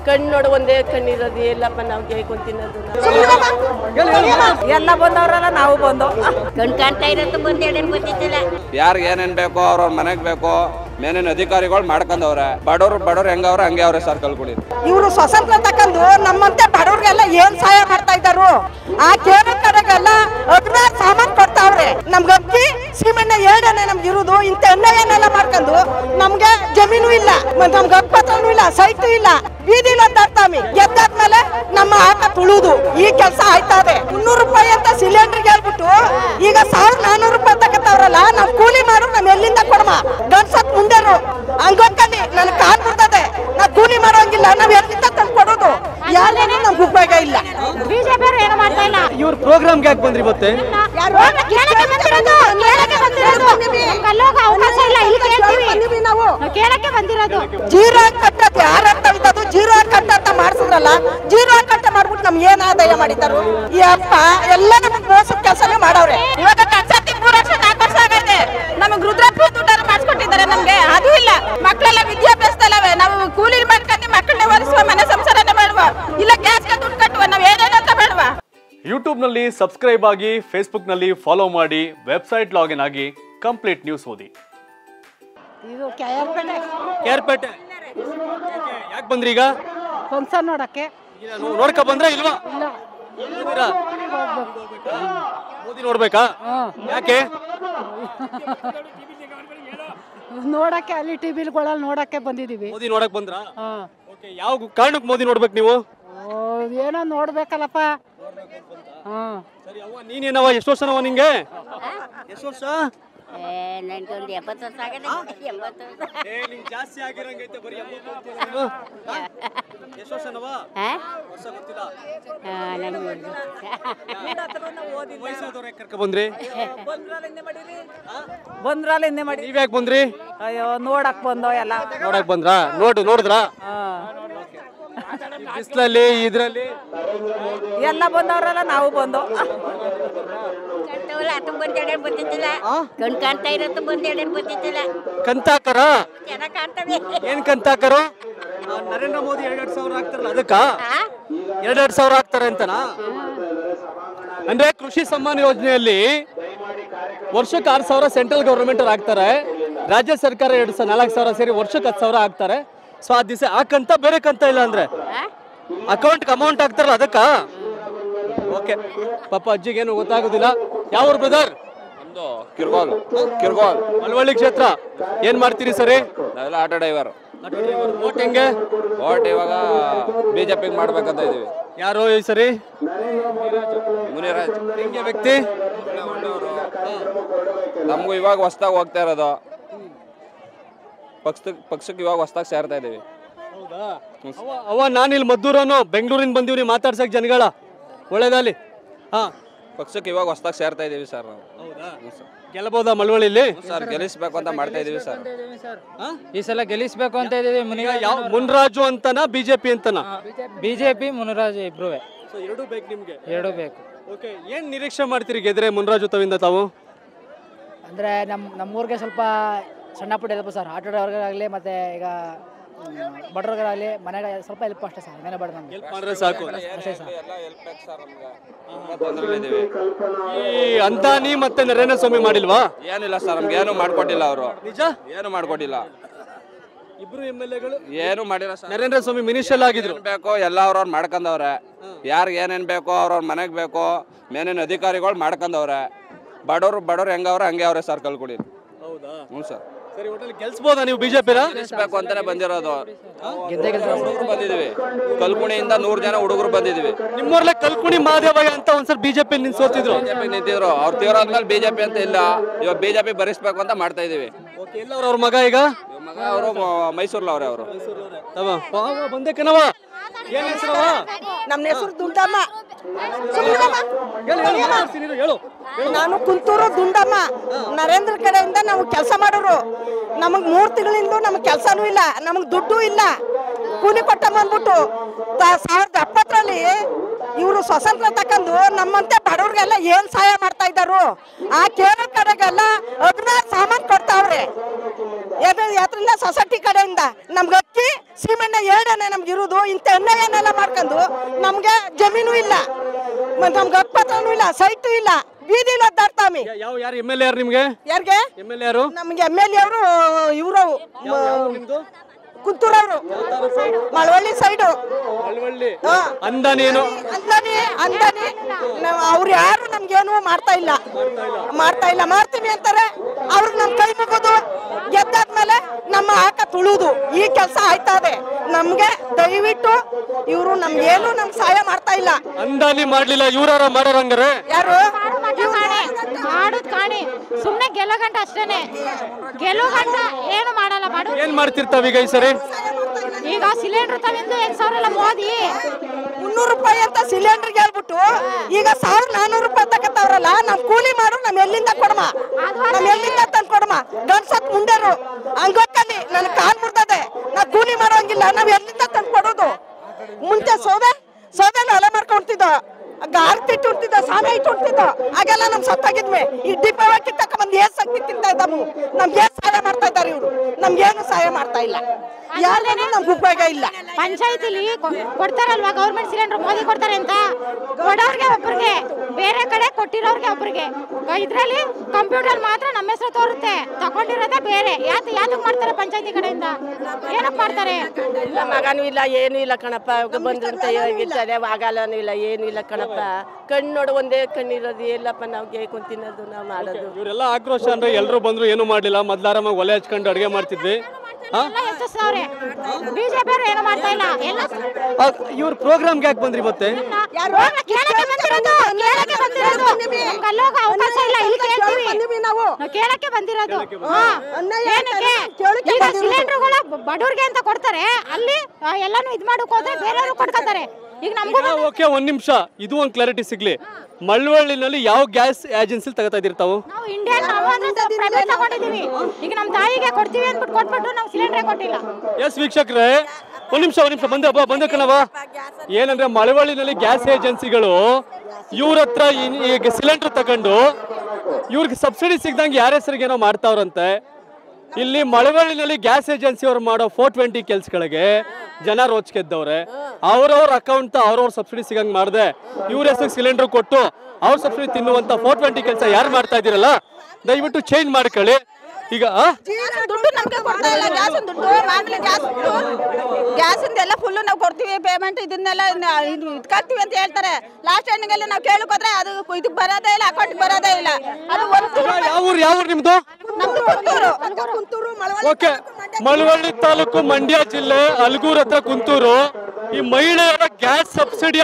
ಕಣ್ಣು ನೋಡು ಒಂದೇ ಕಣ್ಣಿರೋದು ಎಲ್ಲಪ್ಪ ನಾವು ಗೇಯ್ಕೊಂಡು ತಿನ್ನೋದು ಎಲ್ಲ ಬಂದವರೆಲ್ಲ ನಾವು ಬಂದು ಕಣ್ ಕಾಣ್ತಾ ಇರತ್ತು ಬಂದು ಎರಡೇನು ಗೊತ್ತಿದ್ದಿಲ್ಲ ಯಾರಿಗೆ ಏನೇನ್ ಬೇಕೋ ಅವ್ರವ್ರ ಮನೆಗೆ ಬೇಕೋ ಮೇನೇನ್ ಅಧಿಕಾರಿಗಳು ಮಾಡ್ಕೊಂಡವ್ರೆ ಬಡವ್ರು ಬಡವ್ರು ಹೆಂಗವ್ರೆ ಹಂಗೆ ಅವ್ರೆ ಸರ್ ಕಲ್ಕೊಡಿ ಇವರು ಸ್ವತಂತ್ರ ತಕ್ಕಂದು ನಮ್ಮಂತೆ ಬಡವ್ರಿಗೆಲ್ಲ ಏನ್ ಸಹಾಯ ಮಾಡ್ತಾ ಇದ್ದಾರು ಆ ಕೇಂದ್ರ ಕಡೆಗೆಲ್ಲ ಅಗ್ನ ಸಾಮಾನ್ ಕೊಡ್ತಾವ್ರೆ ನಮ್ಗೆ ಅಕ್ಕಿ ಸೀಮೆಣ್ಣೆ ಎರಡನೇ ನಮ್ಗೆ ಇರುದು ಇಂಥ ಅನ್ಯಾಯನೆಲ್ಲ ಮಾಡ್ಕೊಂಡು ನಮ್ಗೆ ಜಮೀನು ಇಲ್ಲ ಮತ್ತ್ ನಮ್ಗೆ ಹಕ್ಕಪತ್ರನೂ ಇಲ್ಲ ಸೈಟು ಇಲ್ಲ ಬೀದಿಲ ತರ್ತಾಮಿ ಗೆದ್ದಾದ್ಮೇಲೆ ನಮ್ಮ ಆಟ ತುಳುದು ಈ ಕೆಲಸ ಆಯ್ತಾ ಇದೆ ಮುನ್ನೂರು ರೂಪಾಯಿ ಅಂತ ಸಿಲಿಂಡರ್ಗೆ ಹೇಳ್ಬಿಟ್ಟು ಈಗ ಸಾವಿರದ ನಾನೂರು ರೂಪಾಯಿ ತಗತ್ತವ್ರಲ್ಲ ನಾವ್ ಕೂಲಿ ಮಾಡು ನಾವ್ ಎಲ್ಲಿಂದ ಕೊಡಮ ಗಂಡ್ಸತ್ ಮುಂದೆರು ಹಂಗೊಕ್ಕಂಡಿ ನನ್ ಕಾಲ್ ಬಿಡ್ತದೆ ನಾವ್ ಕೂಲಿ ಮಾಡೋಂಗಿಲ್ಲ ನಾವ್ ಎಲ್ಲಿಂದ ತಂದು ಕೊಡೋದು ಯಾರೇನು ನಮ್ಗೆ ಉಪಯೋಗ ಇಲ್ಲ ಬಿಜೆಪಿ ಏನು ಮಾಡ್ತಾ ಇಲ್ಲ ಇವ್ರ ಪ್ರೋಗ್ರಾಮ್ಗೆ ಯಾಕೆ ಬಂದ್ರಿ ಮತ್ತೆ ಕೇಳಕ್ಕೆ ಬಂದಿರೋದು ಕೇಳಕ್ಕೆ ಬಂದಿರೋದು ನಮ್ಗೆ ಅಲ್ಲೋಗ ಅವಕಾಶ ಇಲ್ಲ ಇಲ್ಲಿ ಕೇಳ್ತೀವಿ ನಾವು ನಾವು ಕೇಳಕ್ಕೆ ಬಂದಿರೋದು ಜೀರೋ ಕಟ್ಟತ್ತೆ ಯಾರಂತ ಇದ್ದದು ಜೀರೋ ಕಟ್ಟ ಅಂತ ಮಾಡಿಸಿದ್ರಲ್ಲ ಜೀರೋ ಕಟ್ಟ ಮಾಡ್ಬಿಟ್ಟು ನಮ್ಗೆ ಏನ್ ಆದಾಯ ಮಾಡಿದ್ದಾರು ಈ ಅಪ್ಪ ಎಲ್ಲ ನಮಗ್ ಮೋಸದ ಕೆಲಸನೇ ಮಾಡವ್ರೆ ಇವಾಗ ಕನ್ಸತ್ತಿ ಮೂರು ವರ್ಷ ನಾಲ್ಕು ವರ್ಷ ಆಗೈತೆ ನಮಗೆ ರುದ್ರಪ್ಪ ದುಡ್ಡನ್ನು ಮಾಡಿಸ್ಕೊಟ್ಟಿದ್ದಾರೆ ನಮ್ಗೆ ಅದು ಇಲ್ಲ ಮಕ್ಕಳೆಲ್ಲ ವಿದ್ಯಾಭ್ಯಾಸದಲ್ಲವೆ ನಾವು ಕೂಲಿ ಮಾಡ್ಕೊಂಡು ಮಕ್ಕಳನ್ನ ಓದಿಸುವ ಮನೆ ಸಂಸಾರನೇ ಮಾಡುವ ಇಲ್ಲ ಗ್ಯಾಸ್ಗೆ ದುಡ್ಡು ಕಟ್ಟುವ ನಾವು ಏನೇನಂತ ಬೇಡವ ಯೂಟ್ಯೂಬ್ನಲ್ಲಿ ಸಬ್ಸ್ಕ್ರೈಬ್ ಆಗಿ ಫೇಸ್ಬುಕ್ನಲ್ಲಿ ಫಾಲೋ ಮಾಡಿ ವೆಬ್ಸೈಟ್ ಲಾಗಿನ್ ಆಗಿ ಕಂಪ್ಲೀಟ್ ನ್ಯೂಸ್ ಓದಿ ಇದು ಕೆಆರ್ಪೇಟೆ ಕೇರ್ಪೇಟೆ ಯಾಕೆ ಬಂದ್ರಿ ಈಗ ಫಂಕ್ಷನ್ ನೋಡಕ್ಕೆ ಈಗ ನೋ- ನೋಡ್ಕ ಬಂದ್ರೆ ಇಲ್ವಾ ನೋಡಿರಾ? ಮೋದಿ ನೋಡ್ಬೇಕಾ ಯಾಕೆ ನೋಡಕ್ಕೆ ಅಲ್ಲಿ ಟಿವಿಗಳಲ್ಲಿ ನೋಡಕ್ಕೆ ಬಂದಿದೀವಿ ಮೋದಿ ನೋಡಕ್ ಬಂದ್ರಾ ಓಕೆ ಯಾವ ಕಾರಣಕ್ಕೆ ಮೋದಿ ನೋಡ್ಬೇಕು ನೀವು ಏನೋ ನೋಡ್ಬೇಕಲ್ಲಪ್ಪ ಹ್ಮ್ ಸರಿ ಅವ್ವ ನೀನೇನವ ಎಷ್ಟು ವರ್ಷನವ ನಿಂಗೆ ಎಷ್ಟು ವರ್ಷ ನನಗೊಂದು ಎಪ್ಪತ್ತು ವರ್ಷ ಆಗದೆ ಎಂಬತ್ತು ವರ್ಷ ಏ ನಿಂಗೆ ಜಾಸ್ತಿ ಆಗಿರಂಗೈತೆ ಬರೀ ಎಷ್ಟು ವರ್ಷನವ ಹಾ? ವರ್ಷ ಗೊತ್ತಿಲ್ಲ ಆ, ನನಗೆ ವಯಸ್ಸಾದವ್ರೆ ಕರ್ಕ ಬಂದ್ರಿ ಬಂದ್ರಲ್ಲ ಹಿಂದೆ ಮಾಡಿ ನೀವ್ ಯಾಕೆ ಬಂದ್ರಿ ಅಯ್ಯೋ ನೋಡಕ್ ಬಂದೋ ಎಲ್ಲ ನೋಡಕ್ ಬಂದ್ರಾ ನೋಡು ನೋಡಿದ್ರಾ ಬಿಸ್ಲಲ್ಲಿ ಇದ್ರಲ್ಲಿ ಎಲ್ಲ ಬಂದವರೆಲ್ಲ ನಾವು ಬಂದು ಕಾಣ್ತಾವಲ್ಲ ಅದು ಬಂದು ಎರಡೇನು ಗೊತ್ತಿದ್ದಿಲ್ಲ ಕಣ್ ಕಾಣ್ತಾ ಇರತ್ತು ಬಂದು ಎರಡೇನು ಗೊತ್ತಿದ್ದಿಲ್ಲ ಕಂತಾಕರ ಚೆನ್ನಾಗಿ ಕಾಣ್ತವೆ ಏನ್ ಕಂತಾಕರು ನರೇಂದ್ರ ಮೋದಿ ಎರಡೆರಡು ಸಾವಿರ ಹಾಕ್ತಾರಲ್ಲ ಅದಕ್ಕ ಆ? ಎರಡೆರಡು ಸಾವಿರ ಹಾಕ್ತಾರೆ ಅಂತನಾ ಅಂದ್ರೆ ಕೃಷಿ ಸಮ್ಮಾನ ಯೋಜನೆಯಲ್ಲಿ ವರ್ಷಕ್ಕೆ ಆರು ಸಾವಿರ ಸೆಂಟ್ರಲ್ ಗೌರ್ಮೆಂಟ್ ಅವ್ರು ಹಾಕ್ತಾರೆ ರಾಜ್ಯ ಸರ್ಕಾರ ಎರಡು ಸಾವಿರ ನಾಲ್ಕು ಸಾವಿರ ಸೇರಿ ವರ್ಷಕ್ಕೆ ಹತ್ತು ಸಾವಿರ ಹಾಕ್ತಾರೆ ಸೊ ಆ ದಿವಸ ಆ ಕಂತ ಬೇರೆ ಕಂತ ಇಲ್ಲ ಅಂದ್ರೆ ಅಕೌಂಟ್ಗೆ ಅಮೌಂಟ್ ಹಾಕ್ತಾರಲ್ಲ ಅದಕ್ಕ ಓಕೆ ಪಾಪ ಅಜ್ಜಿಗೇನು ಗೊತ್ತಾಗೋದಿಲ್ಲ ಯಾವ ಬ್ರದರ್ ನಮ್ದು ಕಿರ್ಗೋಲ್ ಕಿರ್ಗೋಲ್ ಮಳವಳ್ಳಿ ಕ್ಷೇತ್ರ ಏನ್ ಮಾಡ್ತೀರಿ ಸರಿ ನಾವೆಲ್ಲ ಆಟೋ ಡ್ರೈವರ್ ಓಟ್ ಹೆಂಗೆ ಓಟ್ ಇವಾಗ ಬಿಜೆಪಿಗೆ ಮಾಡ್ಬೇಕಂತ ಇದೀವಿ ಯಾರು ಈ ಸರಿ ಮುನಿರಾಜ್ ಹೆಂಗೆ ವ್ಯಕ್ತಿ ಒಳ್ಳೆ ಒಳ್ಳೆಯವರು ನಮಗೂ ಇವಾಗ ಹೊಸ್ದಾಗಿ ಹೋಗ್ತಾ ಇರೋದು ಪಕ್ಷಕ್ಕೆ ಪಕ್ಷಕ್ಕೆ ಇವಾಗ ಹೊಸ್ದಾಗಿ ಸೇರ್ತಾ ಇದೀವಿ ಅವ ಅವ ನಾನಿಲ್ಲಿ ಮದ್ದೂರನು ಬೆಂಗಳೂರಿಂದ ಬಂದೀವಿ ಮಾತಾಡ್ಸಕ್ ಜನಗಳ ಒಳ್ಳೇದಲ್ಲಿ ಹಾ ಪಕ್ಷಕ್ಕೆ ಇವಾಗ ಹೊಸ್ದಾಗಿ ಸೇರ್ತಾ ಇದೀವಿ ಸರ್ ನಾವು ಹೌದಾ ಹ್ಞೂ ಸರ್ ಗೆಲ್ಲಬಹುದಾ ಮಳವಳ್ಳಿಲಿ ಸರ್ ಗೆಲ್ಲಿಸ್ಬೇಕು ಅಂತ ಮಾಡ್ತಾ ಇದೀವಿ ಸರ್ ಈ ಸಲ ಗೆಲ್ಲಿಸ್ಬೇಕು ಅಂತ ಇದ್ದೀವಿ ಈಗ ಯಾವ ಮುನ್ರಾಜು ಅಂತನಾ ಬಿಜೆಪಿ ಅಂತನಾ ಬಿಜೆಪಿ ಮುನಿರಾಜು ಇಬ್ರು ಸೊ ಎರಡೂ ಬೇಕು ನಿಮ್ಗೆ ಎರಡೂ ಬೇಕು ಓಕೆ ಏನ್ ನಿರೀಕ್ಷೆ ಮಾಡ್ತೀರಿ ಗೆದ್ರೆ ಮುನ್ರಾಜು ತವಿಂದ ತಾವು ಅಂದರೆ ನಮ್ಮ ನಮ್ಮೂರಿಗೆ ಸ್ವಲ್ಪ ಸಣ್ಣ ಪುಟ್ಟ ಹೆಲ್ಪ್ ಸರ್ ಆಟೋ ಡ್ರೈವರ್ಗಾಗಲಿ ಮತ್ತು ಈಗ ಬಡವ್ರಿಗಾಗಲಿ ಮನೆಗೆ ಸ್ವಲ್ಪ ಹೆಲ್ಪ್ ಅಷ್ಟೇ ಸರ್ ಮನೆ ಬಡ ನಮಗೆ ಹೆಲ್ಪ್ ಮಾಡಿದ್ರೆ ಸಾಕು ಅಷ್ಟೇ ಸರ್ ಎಲ್ಲ ಹೆಲ್ಪ್ ಬೇಕು ಸರ್ ನಮ್ಗೆ ತುಂಬಾ ತೊಂದರೆಲಿದ್ದೀವಿ ಈ ಅಂತಾನಿ ಮತ್ತೆ ನರೇಂದ್ರ ಸ್ವಾಮಿ ಮಾಡಿಲ್ವಾ ಏನಿಲ್ಲ ಸರ್ ನಮ್ಗೆ ಏನು ಮಾಡ್ಕೊಟ್ಟಿಲ್ಲ ಅವರು ನಿಜ ಏನು ಮಾಡ್ಕೊಟ್ಟಿಲ್ಲ ಇಬ್ರು ಎಮ್ ಎಲ್ ಎಗಳು ಏನು ಮಾಡಿಲ್ಲ ಸರ್ ನರೇಂದ್ರ ಸ್ವಾಮಿ ಮಿನಿಸ್ಟರ್ ಆಗಿದ್ರು ಏನ್ ಬೇಕೋ ಎಲ್ಲ ಅವ್ರವ್ರು ಮಾಡ್ಕೊಂಡವ್ರೆ ಯಾರಿಗೆ ಏನೇನ್ ಬೇಕೋ ಅವ್ರವ್ರ ಮನೆಗೆ ಬೇಕೋ ಮೇನೇನ್ ಅಧಿಕಾರಿಗಳು ಮಾಡ್ಕೊಂಡವ್ರೆ ಬಡವ್ರು ಬಡವ್ರು ಹೆಂಗವ್ರೆ ಹಂಗೆ ಅವ್ರೆ ಸರ್ ಕಲ್ಕೊಡಿ ಹೌದಾ ಹ್ಞೂ ಸರ್ ಸರಿ ಒಟ್ಟಲ್ಲಿ ಗೆಲ್ಸ್ಬೋದಾ ನೀವು ಬಿಜೆಪಿನ ಗೆಲ್ಲಿಸ್ಬೇಕು ಅಂತಾನೆ ಬಂದಿರೋದು ಹುಡುಗರು ಬಂದಿದೀವಿ ಕಲ್ಕುಣಿಯಿಂದ ನೂರು ಜನ ಹುಡುಗರು ಬಂದಿದೀವಿ ನಿಮ್ಮೂರ್ಲೆ ಕಲ್ಕುಣಿ ಮಹಾದೇವಯ್ಯ ಅಂತ ಒಂದ್ಸಲ ಬಿಜೆಪಿ ನಿನ್ ಸೋತಿದ್ರು ಬಿಜೆಪಿ ನಿಂತಿದ್ರು ಅವ್ರು ತೀರೋದ್ಮೇಲೆ ಬಿಜೆಪಿ ಅಂತ ಇಲ್ಲ ಇವಾಗ ಬಿಜೆಪಿ ಭರಿಸ್ಬೇಕು ಅಂತ ಮಾಡ್ತಾ ಇದೀವಿ ಓಕೆ ಎಲ್ಲವ್ರ ಅವ್ರ ಮಗ ಈಗ ಇವ್ರ ಮಗ ಅವರು ಮೈಸೂರ್ಲವ್ರೆ ಅವರು ತವ ವಾ, ವಾ, ಬಂದೆ ಕಣವ ಏನ್ ಹೆಸರವ ನಮ್ಮ ಹೆಸರು ದುಂಡಮ್ಮ ಹೇಳು ಹೇಳು ಮಾತಾಡ್ತೀನಿ ಇರು, ಹೇಳು ನಾನು ಕುಂತೂರು ದುಂಡಮ್ಮ ನರೇಂದ್ರ ಕಡೆಯಿಂದ ನಾವು ಕೆಲಸ ಮಾಡೋರು ನಮಗ್ ಮೂರ್ ತಿಂಗಳಿಂದ ನಮಗ್ ಕೆಲಸನೂ ಇಲ್ಲ ನಮಗ್ ದುಡ್ಡು ಇಲ್ಲ ಕೂಲಿ ಕೊಟ್ಟ ಬಂದ್ಬಿಟ್ಟು ತ- ಸಾವಿರದ ಎಪ್ಪತ್ತರಲ್ಲಿ ಇವರು ಸ್ವತಂತ್ರ ತಕ್ಕಂದು ನಮ್ಮಂತೆ ಬಡವ್ರಿಗೆಲ್ಲ ಏನ್ ಸಹಾಯ ಮಾಡ್ತಾ ಇದ್ದಾರು ಆ ಕೇರಳ ಕಡೆಗೆಲ್ಲ ಅಗ್ನ ಸಾಮಾನ್ ಕೊಡ್ತಾವ್ರೆ ಯಾವ್ದ್ರಿಂದ ಸೊಸೈಟಿ ಕಡೆಯಿಂದ ನಮ್ಗೆ ಅಕ್ಕಿ ಸೀಮೆಣ್ಣೆ ಎರಡನೇ ನಮ್ಗೆ ಇರುವುದು ಇಂಥ ಅನ್ಯಾಯನೆಲ್ಲ ಮಾಡ್ಕೊಂಡು ನಮ್ಗೆ ಜಮೀನು ಇಲ್ಲ ಮ- ನಮ್ಗೆ ಹಕ್ಕುಪತ್ರನೂ ಇಲ್ಲ ಸೈಟು ಇಲ್ಲ ಬೀದಿಲಿ ಒದ್ದಾಡ್ತಾಮಿ ಯಾವ ಯಾರು ಎಮ್ ಎಲ್ ಎ ಯಾರು ನಿಮ್ಗೆ ಯಾರಿಗೆ ಎಮ್ ಎಲ್ ಎ ಯಾರು ನಮ್ಗೆ ಎಮ್ ಎಲ್ ಎ ಅವರು ಇವರು ಕುಂತೂರವರು ಮಳವಳ್ಳಿ ಸೈಡು ಮಳವಳ್ಳಿ ಹಾ. ಅಂದಾನೇನು ಅಂದಾನಿ ಅಂದಾನಿ ನಾವು ಅವ್ರು ಯಾರು ನಮ್ಗೇನು ಮಾಡ್ತಾ ಇಲ್ಲ ಮಾಡ್ತಾ ಇಲ್ಲ ಮಾಡ್ತೀವಿ ಅಂತಾರೆ ಅವ್ರಿಗೆ ನಮ್ ಕೈ ಮುಗೋದು ಗೆದ್ದಾದ್ಮೇಲೆ ನಮ್ಮ ಹಾಕ ತುಳುದು ಈ ಕೆಲಸ ಆಯ್ತಾ ಇದೆ ನಮ್ಗೆ ದಯವಿಟ್ಟು ಇವರು ನಮ್ಗೇನು ನಮ್ಗೆ ಸಹಾಯ ಮಾಡ್ತಾ ಇಲ್ಲ ಅಂದಾನಿ ಮಾಡ್ಲಿಲ್ಲ ಇವ್ರಾರ ಮಾಡೋರಂಗಾರೆ ಯಾರು ಮಾಡುದ್ ಕಾಣಿ ಸುಮ್ನೆ ಗೆಲ್ಲೋ ಗಂಟ ಅಷ್ಟೇನೆ ಗೆಲ್ಲೋ ಗಂಟ ಏನು ಮಾಡಲ್ಲ ಮಾಡು ಏನ್ ಮಾಡ್ತಿರ್ತಾವ ಈಗ ಈ ಸರಿ ಈಗ ಸಿಲಿಂಡರ್ ತಗೊಂಡು ಎಂಟ್ ಸಾವಿರ ಎಲ್ಲ ಮೋದಿ ಮುನ್ನೂರು ರೂಪಾಯಿ ಅಂತ ಸಿಲಿಂಡರ್ಗೆ ಹೇಳ್ಬಿಟ್ಟು ಈಗ ಸಾವಿರ ನಾನೂರು ರೂಪಾಯಿ ತಗತ್ತವ್ರಲ್ಲ ನಮ್ ಕೂಲಿ ಮಾಡು ನಮ್ ಎಲ್ಲಿಂದ ಕೊಡಮ ನಮ್ ಎಲ್ಲಿಂದ ತಂದು ಕೊಡಮ ಗಂಡ್ಸಕ್ ಮುಂಡೆರು ಹಂಗೊಕ್ಕಲ್ಲಿ ನನ್ ಕಾಲ್ ಮುರ್ದದೆ ನಾ ಕೂಲಿ ಮಾಡೋಂಗಿಲ್ಲ ನಾವ್ ಎಲ್ಲಿಂದ ತಂದು ಕೊಡೋದು ಮುಂಚೆ ಸೌದೆ ಸೌದೆನ ಅಲೆ ಮಾಡ್ಕೊಂತಿದ್ದ ಗಾರ್ತಿ ಇಟ್ಟು ಉಣ್ತಿದ್ದ ಸಾಮೆ ಇಟ್ಟು ಉಣ್ತಿದ್ದ ಆಗೆಲ್ಲ ನಮ್ ಸತ್ತಾಗಿದ್ವಿ ಈ ದೀಪಾವಳಿ ತಕೊಂಡ್ ಏನ್ ಶಕ್ತಿ ತಿಂತಾ ಇದ್ದಾವು ನಮ್ಗೆ ಏನ್ ಸಹಾಯ ಮಾಡ್ತಾ ಇದ್ದಾರೆ ಇವ್ರು ನಮ್ಗೇನು ಸಹಾಯ ಮಾಡ್ತಾ ಇಲ್ಲ ಯಾರೇನು ನಮ್ಗೆ ಉಪಯೋಗ ಇಲ್ಲ ಪಂಚಾಯತಿಲಿ ಕೊಡ್ತಾರಲ್ವಾ ಗೌರ್ಮೆಂಟ್ ಸಿಲಿಂಡರ್ ಮೋದಿ ಕೊಡ್ತಾರೆ ಅಂತ ಕೊಡೋರ್ಗೆ ಒಬ್ರಿಗೆ ಬೇರೆ ಕಡೆ ಕೊಟ್ಟಿರೋರ್ಗೆ ಒಬ್ರಿಗೆ ಇದ್ರಲ್ಲಿ ಕಂಪ್ಯೂಟರ್ ಮಾತ್ರ ನಮ್ಮ ಹೆಸರು ತೋರುತ್ತೆ ತಗೊಂಡಿರೋದೇ ಬೇರೆ ಯಾತ್ ಯಾತಕ್ ಮಾಡ್ತಾರೆ ಪಂಚಾಯತಿ ಕಡೆಯಿಂದ ಏನಕ್ ಮಾಡ್ತಾರೆ ಇಲ್ಲ ಮಗನೂ ಇಲ್ಲ ಏನೂ ಇಲ್ಲ ಕಣಪ್ಪ ಬಂದು ಅಂತ ಹೇಳ್ತಾರೆ ಆಗಲ್ಲನೂ ಇಲ್ಲ ಏನೂ ಇಲ್ಲ ಕಣಪ್ಪ ಕಣ್ಣು ನೋಡು ಒಂದೇ ಕಣ್ಣಿರೋದು ಎಲ್ಲಪ್ಪ ನಾವು ಗೇಯ್ಕೊಂಡು ತಿನ್ನೋದು ನಾವು ಮಾಡೋದು ಇವರೆಲ್ಲ ಆಕ್ರೋಶ ಅಂದ್ರೆ ಎಲ್ರು ಬಂದ್ರು ಏನು ಮಾಡ್ಲಿಲ್ಲ ಮೊದ್ಲಾರಾಮಾಗಿ ಒಲೆ ಹಚ್ಕೊಂಡು ಅಡಿಗೆ ಮಾಡ್ತಿದ್ವಿ ಹಾ ಎಲ್ಲ ಹೆಚ್ಚಿಸ್ತವ್ರೆ ಬಿಜೆಪಿ ಅವ್ರು ಏನು ಮಾಡ್ತಾ ಇಲ್ಲ ಎಲ್ಲ ಇವ್ರ ಪ್ರೋಗ್ರಾಮ್ಗೆ ಯಾಕೆ ಬಂದ್ರಿ ಮತ್ತೆ ಹೋಗ್ಲಿ, ಕೇಳಕ್ಕೆ ಬಂದಿರೋದು ಕೇಳಕ್ಕೆ ಬಂದಿರೋದು ನಮ್ಗೆ ಅಲ್ಲೋಗ ಅವಕಾಶ ಇಲ್ಲ ಇಲ್ಲಿ ಕೇಳ್ತೀವಿ ನಾವು ನಾವು ಕೇಳಕ್ಕೆ ಬಂದಿರೋದು ಹಾ. ಅನ್ಯಾಯ ಏನಕ್ಕೆ ಕೇಳಕ್ಕೆ ಈಗ ಬಂದಿರೋದು. ಸಿಲಿಂಡರ್ಗಳು ಬಡವ್ರಿಗೆ ಅಂತ ಕೊಡ್ತಾರೆ ಅಲ್ಲಿ ಆ, ಎಲ್ಲಾನು ಇದ್ ಮಾಡಕ್ ಹೋದ್ರೆ ಬೇರೆಯವರು ಕೊಡ್ಕೊತಾರೆ ಈಗ ನಮಗೂ ಓಕೆ ಒಂದ್ ನಿಮಿಷ ಇದು ಒಂದ್ ಕ್ಲಾರಿಟಿ ಸಿಗ್ಲಿ ಮಳವಳ್ಳಿನಲ್ಲಿ ಯಾವ ಗ್ಯಾಸ್ ಏಜೆನ್ಸಿ ತಗೋತಾ ಇದೀರಿ ತಾವು ನಾವು ಇಂಡಿಯನ್ ನಾವು ಅಂದ್ರೆ ಪ್ರೈವೇಟ್ ತಗೊಂಡಿದೀವಿ ಈಗ ನಮ್ಮ ತಾಯಿಗೆ ಕೊಡ್ತೀವಿ ಅಂದ್ಬಿಟ್ಟು ಕೊಟ್ಬಿಟ್ಟು ನಾವು ಸಿಲಿಂಡರ್ ಕೊಟ್ಟಿಲ್ಲ ಎಸ್ ವೀಕ್ಷಕರೇ ಒಂದ್ ನಿಮಿಷ ಒಂದ್ ನಿಮಿಷ ಬಂದೆ ಬಾ ಬಂದೆ ಕಣವ ಏನಂದ್ರೆ ಮಳವಳ್ಳಿನಲ್ಲಿ ಗ್ಯಾಸ್ ಏಜೆನ್ಸಿಗಳು ಇವ್ರ ಹತ್ರ ಈ- ಈಗ ಸಿಲಿಂಡರ್ ತಗೊಂಡು ಇವ್ರಿಗೆ ಸಬ್ಸಿಡಿ ಸಿಗ್ದಂಗೆ ಯಾರ ಹೆಸರಿಗೆ ಏನೋ ಮಾಡ್ತಾವ್ರಂತೆ ಇಲ್ಲಿ ಮಳವಳ್ಳಿನಲ್ಲಿ ಗ್ಯಾಸ್ ಏಜೆನ್ಸಿ ಅವ್ರು ಮಾಡೋ ಫೋರ್ ಟ್ವೆಂಟಿ ಕೆಲ್ಸಗಳಿಗೆ ಜನ ರೋಚ್ಗೆದ್ದವ್ರೆ ಅವ್ರವ್ರ ಅಕೌಂಟ್ ಅವ್ರವ್ರ ಸಬ್ಸಿಡಿ ಸಿಗಂಗ್ ಮಾಡ್ದೆ ಇವ್ರ ಹೆಸರು ಸಿಲಿಂಡರ್ ಕೊಟ್ಟು ಅವ್ರ ಸಬ್ಸಿಡಿ ತಿನ್ನುವಂತ ಫೋರ್ ಟ್ವೆಂಟಿ ಕೆಲಸ ಯಾರು ಮಾಡ್ತಾ ಇದೀರಲ್ಲ ದಯವಿಟ್ಟು ಚೇಂಜ್ ಮಾಡ್ಕೊಳ್ಳಿ ಈಗ ಆ? ದುಡ್ಡು ನಮ್ಗೆ ಕೊಡ್ತಾ ಇಲ್ಲ ಗ್ಯಾಸ್ ದುಡ್ಡು ಮಾಮೂಲಿ ಗ್ಯಾಸ್ ಗ್ಯಾಸ್ ಎಲ್ಲ ಫುಲ್ ನಾವು ಕೊಡ್ತೀವಿ ಪೇಮೆಂಟ್ ಇದನ್ನೆಲ್ಲ ನ- ಇದು ಇಟ್ಕೊಳ್ತೀವಿ ಅಂತ ಹೇಳ್ತಾರೆ ಲಾಸ್ಟ್ ಎಂಡಿಗೆಲ್ಲ ನಾವು ಕೇಳಕೋದ್ರೆ ಅದು ಇದಕ್ಕೆ ಬರೋದೇ ಇಲ್ಲ ಅಕೌಂಟ್ ಬರೋದೇ ಇಲ್ಲ ಅದು ಒಂದು ಯಾವ ಊರು ಯಾವ ಊರು ನಿಮ್ದು ನಮ್ದು ಕುಂತೂರು ಕುಂತೂರು ಮಳವಳ್ಳಿ ಓಕೆ ಮಳವಳ್ಳಿ ತಾಲೂಕು ಮಂಡ್ಯ ಜಿಲ್ಲೆ ಅಲ್ಗೂರ್ ಹತ್ರ ಕುಂತೂರು ಈ ಮಹಿಳೆಯರ gas subsidy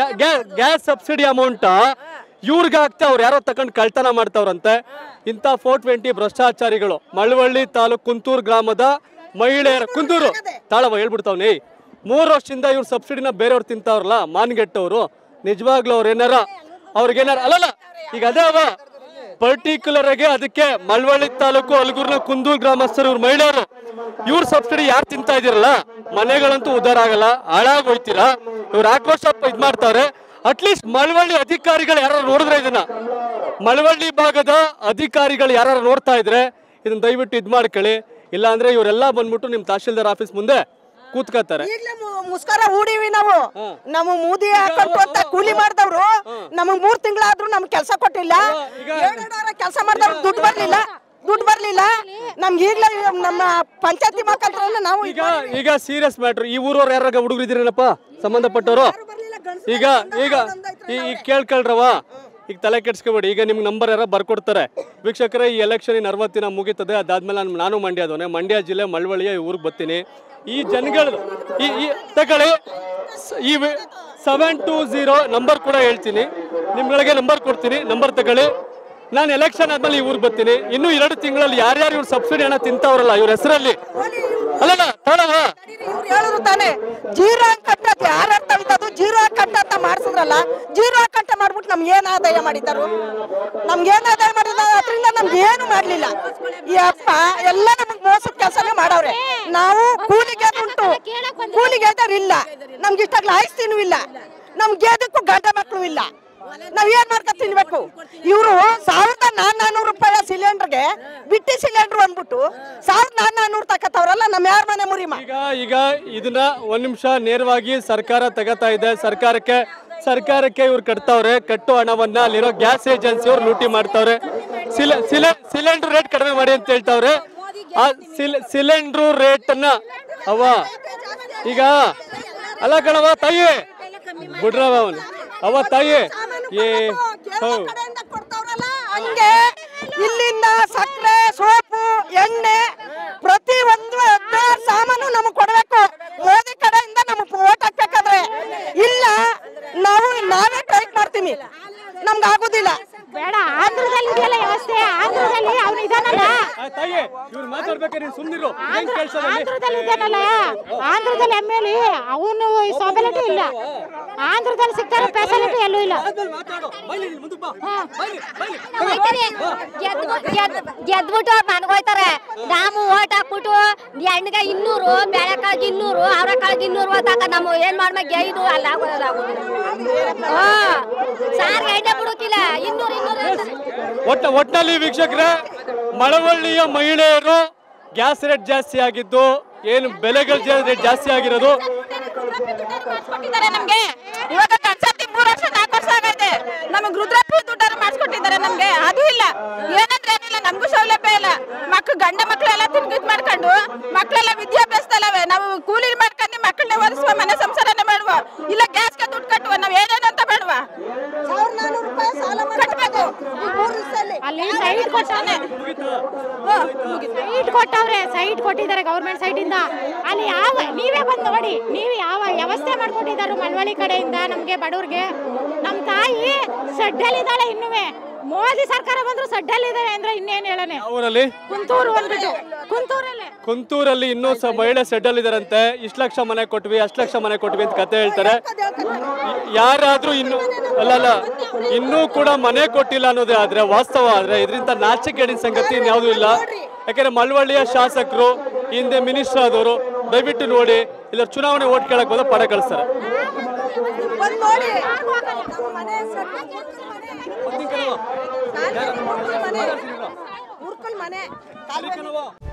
gas subsidy amount ಇವ್ರಿಗೆ ಹಾಕ್ತಾ ಅವ್ರು ಯಾರೋ ತಗೊಂಡು ಕಳ್ತನ ಮಾಡ್ತಾವ್ರಂತೆ ಇಂಥ ಫೋರ್ ಟ್ವೆಂಟಿ ಭ್ರಷ್ಟಾಚಾರಿಗಳು ಮಳವಳ್ಳಿ ತಾಲೂಕು ಕುಂತೂರು ಗ್ರಾಮದ ಮಹಿಳೆಯರ ಕುಂತೂರು ತಾಳವ ಹೇಳ್ಬಿಡ್ತಾವ್ನಿ ಮೂರು ವರ್ಷದಿಂದ ಇವ್ರು ಸಬ್ಸಿಡಿನ ಬೇರೆಯವ್ರು ತಿಂತಾವ್ರಲ್ಲ ಮಾನ್ಗೆಟ್ಟವ್ರು ನಿಜವಾಗ್ಲೂ ಅವ್ರು ಏನಾರ ಅವ್ರಿಗೇನಾರ ಅಲ್ಲಲ್ಲ ಈಗ ಅದೇ ಅವ ಪರ್ಟಿಕ್ಯುಲರ್ ಆಗಿ ಅದಕ್ಕೆ ಮಳವಳ್ಳಿ ತಾಲೂಕು ಅಲ್ಗೂರ್ನ ಕುಂದೂರ್ ಗ್ರಾಮಸ್ಥರು ಇವ್ರ ಮಹಿಳೆಯರು ಇವ್ರ ಸಬ್ಸಿಡಿ ಯಾರು ತಿಂತಾ ಇದೀರಲ್ಲ ಮನೆಗಳಂತೂ ಉದ್ದಾರ ಆಗಲ್ಲ ಹಾಳಾಗ್ ಹೋಯ್ತೀರಾ ಇವ್ರ ಆಕ್ರೋಶ ಇದ್ ಮಾಡ್ತಾರೆ ಅಟ್ಲೀಸ್ಟ್ ಮಳವಳ್ಳಿ ಅಧಿಕಾರಿಗಳು ಯಾರು ನೋಡಿದ್ರೆ ಇದನ್ನ ಮಳವಳ್ಳಿ ಭಾಗದ ಅಧಿಕಾರಿಗಳು ಯಾರು ನೋಡ್ತಾ ಇದ್ರೆ ಇದನ್ನ ದಯವಿಟ್ಟು ಇದ್ ಮಾಡ್ಕೊಳ್ಳಿ ಇಲ್ಲ ಅಂದ್ರೆ ಇವರೆಲ್ಲ ಬಂದ್ಬಿಟ್ಟು ನಿಮ್ ತಹಶೀಲ್ದಾರ್ ಆಫೀಸ್ ಮುಂದೆ ಕೂತ್ಕೋತಾರೆ ಈಗ್ಲೇ ಮು- ಮುಸ್ಕರ ಹೂಡಿವಿ ನಾವು ನಮ್ಮ ಮೂದಿ ಹಾಕೊಂಡು ಅಂತ ಕೂಲಿ ಮಾಡಿದವ್ರು ನಮಗ್ ಮೂರ್ ತಿಂಗಳಾದ್ರೂ ನಮ್ಗೆ ಕೆಲಸ ಕೊಟ್ಟಿಲ್ಲ ಕೆಲಸ ಮಾಡಿದವ್ರು ದುಡ್ಡು ಬರ್ಲಿಲ್ಲ ದುಡ್ಡು ಬರ್ಲಿಲ್ಲ ನಮ್ಗೆ ಈಗ್ಲೇ ನಮ್ಮ ಪಂಚಾಯತಿ ಮುಖಾಂತರ ನಾವು ಈಗ ಈಗ ಸೀರಿಯಸ್ ಮ್ಯಾಟ್ರ್ ಈ ಊರವ್ರು ಯಾರಾಗ ಹುಡುಗರು ಇದ್ದೀರೇನಪ್ಪ ಸಂಬಂಧಪಟ್ಟವರು ಈಗ ಈಗ ಈ- ಈಗ ಕೇಳ್ಕೊಳ್ರವ ಈಗ ತಲೆ ಕೆಡ್ಸ್ಕೊಬೇಡಿ ಈಗ ನಿಮ್ಗೆ ನಂಬರ್ ಯಾರ ಬರ್ಕೊಡ್ತಾರೆ ವೀಕ್ಷಕರೇ ಈ ಎಲೆಕ್ಷನ್ ಇನ್ನು ಅರವತ್ತು ದಿನ ಮುಗೀತದೆ ಅದಾದ್ಮೇಲೆ ನಾನು ನಾನು ಮಂಡ್ಯದವನೇ ಮಂಡ್ಯ ಜಿಲ್ಲೆ ಮಳವಳ್ಳಿಯ ಊರಿಗೆ ಬರ್ತೀನಿ ಈ ಜನಗಳು ಈ ಈ ತಗೊಳ್ಳಿ ಸ- ಈ ಸೆವೆನ್ ಟು ಝೀರೋ ನಂಬರ್ ಕೂಡ ಹೇಳ್ತೀನಿ ನಿಮ್ಗಳಿಗೆ ನಂಬರ್ ಕೊಡ್ತೀನಿ ನಂಬರ್ ತಗೊಳ್ಳಿ ನಾನು ಎಲೆಕ್ಷನ್ ಆದ್ಮೇಲೆ ಈ ಊರಿಗೆ ಬರ್ತೀನಿ ಇನ್ನು ಎರಡು ತಿಂಗಳಲ್ಲಿ ಯಾರ್ಯಾರು ಇವ್ರು ಸಬ್ಸಿಡಿ ಹಣ ತಿಂತಾವ್ರಲ್ಲ ಇವ್ರ ಹೆಸರಲ್ಲಿ ಅಲ್ಲಲ್ಲ ತಾಳವ ಇವ್ರು ಹೇಳಿದ್ರು ತಾನೆ ಜೀರೋ ಅಕೌಂಟ್ ಅಂತ ಯಾರು ತಳಿತದು ಜೀರೋ ಅಕೌಂಟ್ ಅಂತ ಮಾಡಿಸಿದ್ರಲ್ಲ ಜೀರೋ ಅಕೌಂಟ್ ಮಾಡ್ಬಿಟ್ಟು ನಮ್ಗೆ ಏನ್ ಆದಾಯ ಮಾಡಿದ್ದಾರು ನಮ್ಗೆ ಏನ್ ಆದಾಯ ಮಾಡಿದ ಅದರಿಂದ ನಮ್ಗೆ ಏನು ಮಾಡ್ಲಿಲ್ಲ ಈ ಅಪ್ಪ ಎಲ್ಲ ನಮಗ್ ಮೋಸದ ಕೆಲಸನೇ ಮಾಡವ್ರೆ ನಾವು ಕೂಲಿಗೆ ಉಂಟು ಕೂಲಿಗೆ ಇಲ್ಲ ನಮ್ಗೆ ಇಷ್ಟಾಗ್ಲ ಆಯ್ಸ್ತೀನೂ ಇಲ್ಲ ನಮ್ಗೆ ಅದಕ್ಕೂ ಗಂಡ ಮಕ್ಕಳು ಇಲ್ಲ ನಾವ್ ಏನ್ ಮಾಡ್ಕೊ ತಿನ್ಬೇಕು ಇವರು ಸಾವಿರದ ನಾನ್ನೂರು ರೂಪಾಯಿ ಸಿಲಿಂಡರ್ಗೆ ಬಿಟ್ಟಿ ಸಿಲಿಂಡರ್ ಅಂದ್ಬಿಟ್ಟು ಸಾವಿರದ ನಾನ್ನೂರು ತಕತ್ತವ್ರಲ್ಲ ನಮ್ಮ ಯಾರ ಮನೆ ಮುರಿಮ ಈಗ ಈಗ ಇದನ್ನ ಒಂದ್ ನಿಮಿಷ ನೇರವಾಗಿ ಸರ್ಕಾರ ತಗೋತಾ ಇದೆ ಸರ್ಕಾರಕ್ಕೆ ಸರ್ಕಾರಕ್ಕೆ ಇವ್ರು ಕಟ್ತಾವ್ರೆ ಕಟ್ಟೋ ಹಣವನ್ನ ಅಲ್ಲಿರೋ ಗ್ಯಾಸ್ ಏಜೆನ್ಸಿ ಅವ್ರು ಲೂಟಿ ಮಾಡ್ತಾವ್ರೆ ಸಿಲ ಸಿಲ ಸಿಲಿಂಡರ್ ರೇಟ್ ಕಡಿಮೆ ಮಾಡಿ ಅಂತ ಹೇಳ್ತಾವ್ರೆ ಆ ಸಿಲ್ ಸಿಲಿಂಡ್ರು ರೇಟ್ ಅನ್ನ ಅವ ಈಗ ಅಲ್ಲ ಕಣವ ತಾಯಿ ಬಿಡ್ರವ ಅವನು ಅವ ತಾಯಿ ಏ ಹೌದು ಕೊಡ್ತಾವ್ರಲ್ಲ ಹಂಗೆ ಇಲ್ಲಿಂದ ಸಕ್ಕರೆ ಸೋಪು ಎಣ್ಣೆ ಪ್ರತಿ ಒಂದು ಹದಿನಾರು ಸಾಮಾನು ನಮಗೆ ಕೊಡ್ಬೇಕು ಮೋದಿ ಕಡೆಯಿಂದ ನಮಗೆ ಓಟ್ ಹಾಕ್ಬೇಕಾದ್ರೆ ಇಲ್ಲ ನಾವು ನಾವೇ ಟ್ರೈಕ್ ಮಾಡ್ತೀವಿ ನಮ್ಗೆ ಆಗುದಿಲ್ಲ ಬೇಡ ಆಂಧ್ರದಲ್ಲಿ ಇದೆಯಲ್ಲ ವ್ಯವಸ್ಥೆ ಆಂಧ್ರದಲ್ಲಿ ಅವನು ಇದಾನಲ್ಲ ಆ, ತಾಯಿ ಇವ್ರು ಮಾತಾಡ್ಬೇಕಾದ್ರೆ ಸುಮ್ಮನಿರು ಆಂಧ್ರ ಆಂಧ್ರದಲ್ಲಿ ಇದ್ದಾನಲ್ಲ ಆಂಧ್ರದಲ್ಲಿ ಎಮ್ ಎಲ್ ಅವನು ಫೆಸಿಲಿಟಿ ಇಲ್ಲ ಆಂಧ್ರದಲ್ಲಿ ಸಿಗ್ತಾರೋ ಫೆಸಿಲಿಟಿ ಎಲ್ಲೂ ಇಲ್ಲ ಗೆದ್ಬಿಟ್ಟು ಅವ್ರು ಮನ್ಗೋಯ್ತಾರೆ ನಾವು ಓಟ್ ಹಾಕ್ಬಿಟ್ಟು ಎಣ್ಣೆಗೆ ಇನ್ನೂರು ಬೇಳೆ ಕಾಳಿಗೆ ಇನ್ನೂರು ಅವ್ರ ಕಾಳಿಗೆ ಇನ್ನೂರು ತಕ ನಾವು ಏನ್ ಮಾಡ್ಬೇಕು ಐದು ಅಲ್ಲ ಆಗೋದು ಆಗೋದಿಲ್ಲ ಹಾ ಸಾರ್ಗೆ ಎಣ್ಣೆ ಬಿಡೋಕಿಲ್ಲ ಇನ್ನೂರು ಇನ್ನೂರು ಅಂತಾರೆ. ಒಟ್ಟ ಒಟ್ಟಿನಲ್ಲಿ ವೀಕ್ಷಕರೇ ಮಳವಳ್ಳಿಯ ಮಹಿಳೆಯರು ಗ್ಯಾಸ್ ರೇಟ್ ಜಾಸ್ತಿ ಆಗಿದ್ದು ಏನು ಬೆಲೆಗಳ ಜಾ- ರೇಟ್ ಜಾಸ್ತಿ ಆಗಿರೋದು ಮಾಡಿಸ್ಕೊಟ್ಟಿದ್ದಾರೆ ನಮ್ಗೆ ಇವಾಗ ಕನ್ಸರ್ತಿ ಮೂರ್ ವರ್ಷ ನಾಲ್ಕು ವರ್ಷ ಆಗೈತೆ ನಮಗ್ ರುದ್ರಪ್ಪ ದುಡ್ಡಾರು ಮಾಡಿಸ್ಕೊಟ್ಟಿದ್ದಾರೆ ನಮ್ಗೆ ಅದು ಇಲ್ಲ ಏನಂದ್ರೆ ಏನಿಲ್ಲ ನಮಗೂ ಸೌಲಭ್ಯ ಇಲ್ಲ ಮಕ್ಳು ಗಂಡ ಮಕ್ಳೆಲ್ಲ ತಿನ್ಗಿದ್ ಮಾಡ್ಕೊಂಡು ಮಕ್ಳೆಲ್ಲ ವಿದ್ಯಾಭ್ಯಾಸದಲ್ಲವೆ ನಾವು ಕೂಲಿ ಮಾಡ್ಕೊಂಡು ಮಕ್ಕಳನ್ನ ಓದಿಸುವ ಮನೆ ಸಂಸಾರನೇ ಮಾಡುವ ಇಲ್ಲ ಗ್ಯಾಸ್ಗೆ ದುಡ್ಡು ಕಟ್ಟುವ ನಾವ್ ಏನೇನಂತ ಬೇಡವಾ ಕಟ್ಬೇಕು ಅಲ್ಲಿ ಸೈಟ್ ಕೊಟ್ಟಾನೆ ಸೈಟ್ ಕೊಟ್ಟವ್ರೆ ಸೈಟ್ ಕೊಟ್ಟಿದ್ದಾರೆ ಗೌರ್ಮೆಂಟ್ ಸೈಟ್ ಇಂದ ಅಲ್ಲಿ ಯಾವ ನೀವೇ ಬಂದು ನೋಡಿ ನೀವು ಯಾವ ವ್ಯವಸ್ಥೆ ಮಾಡ್ಕೊಟ್ಟಿದ್ದಾರೆ ಮಳವಳ್ಳಿ ಕಡೆಯಿಂದ ನಮ್ಗೆ ಬಡವ್ರಿಗೆ ನಮ್ ತಾಯಿ ಸಡ್ಡಲ್ಲಿದ್ದಾಳೆ ಇನ್ನುವೆ ಮೋದಿ ಸರ್ಕಾರ ಬಂದ್ರು ಸಡ್ಡಲ್ಲಿದ್ದಾರೆ ಅಂದ್ರೆ ಇನ್ನೇನ್ ಹೇಳನೆ ಊರಲ್ಲಿ ಕುಂತೂರು ಬಂದ್ಬಿಟ್ಟು ಕುಂತೂರಲ್ಲೇ ಕುಂತೂರಲ್ಲಿ ಇನ್ನೂ ಸಹ ಮಹಿಳೆ ಸೆಡಲ್ ಇದಾರಂತೆ ಇಷ್ಟು ಲಕ್ಷ ಮನೆ ಕೊಟ್ವಿ ಅಷ್ಟು ಲಕ್ಷ ಮನೆ ಕೊಟ್ವಿ ಅಂತ ಕತೆ ಹೇಳ್ತಾರೆ ಯಾರಾದ್ರೂ ಇನ್ನು ಅಲ್ಲಲ್ಲ ಇನ್ನೂ ಕೂಡ ಮನೆ ಕೊಟ್ಟಿಲ್ಲ ಅನ್ನೋದೇ ಆದ್ರೆ ವಾಸ್ತವ ಆದ್ರೆ ಇದರಿಂದ ನಾಚಿಕೆಡಿನ ಸಂಗತಿ ಇನ್ಯಾವುದೂ ಇಲ್ಲ ಯಾಕಂದ್ರೆ ಮಳವಳ್ಳಿಯ ಶಾಸಕರು ಹಿಂದೆ ಮಿನಿಸ್ಟರ್ ಆದವರು ದಯವಿಟ್ಟು ನೋಡಿ ಇಲ್ಲ ಚುನಾವಣೆ ಓಟ್ ಕೇಳಕ್ ಹೋದ ಪಡ ಕಳಿಸ್ತಾರೆ ಬಂದ್ ನೋಡಿ ಮನೆ ಉರ್ಕಲ್ ಮನೆ ಕಾಲ್ ಮನೆ